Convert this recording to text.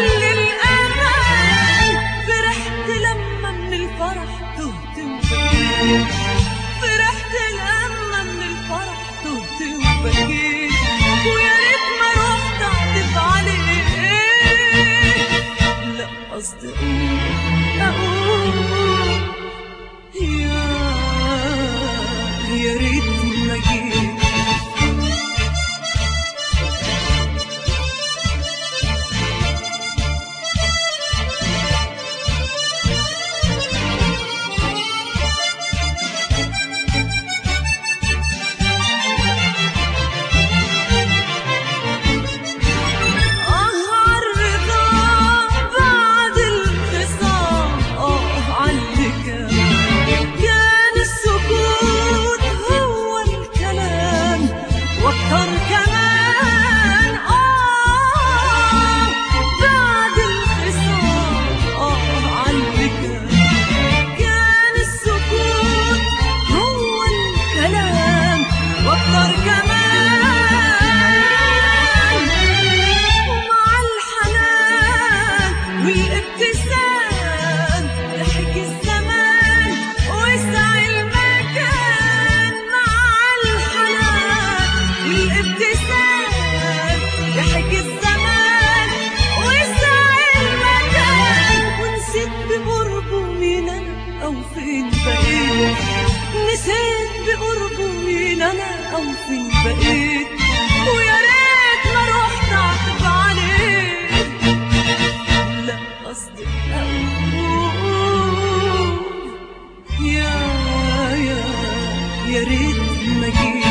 كل الأمان فرحت لما من الفرح تهت وبكيت فرحت لما من الفرح تهت وبكيت ويا ريت ما رحت أعتب عليك لا قصدي أقول أقول يا يا ريت ما جيت آه عالرضا بعد الخصام آه عاللي كان كان السكوت هو الكلام واكتر كمان آه بعد الخصام آه عاللي كان كان السكوت هو الكلام واكتر كمان ومع الحنان والابتسام ضحك الزمان وسع المكان مع الحنان والابتسام ضحك الزمان وسع المكان ونسيت بقربه مين انا او فين بقيت نسيت بقربه مين انا او فين بقيت ويا ريت ما رحت اعتب عليك لا قصدي اقول يا يا يا ريت ما جيت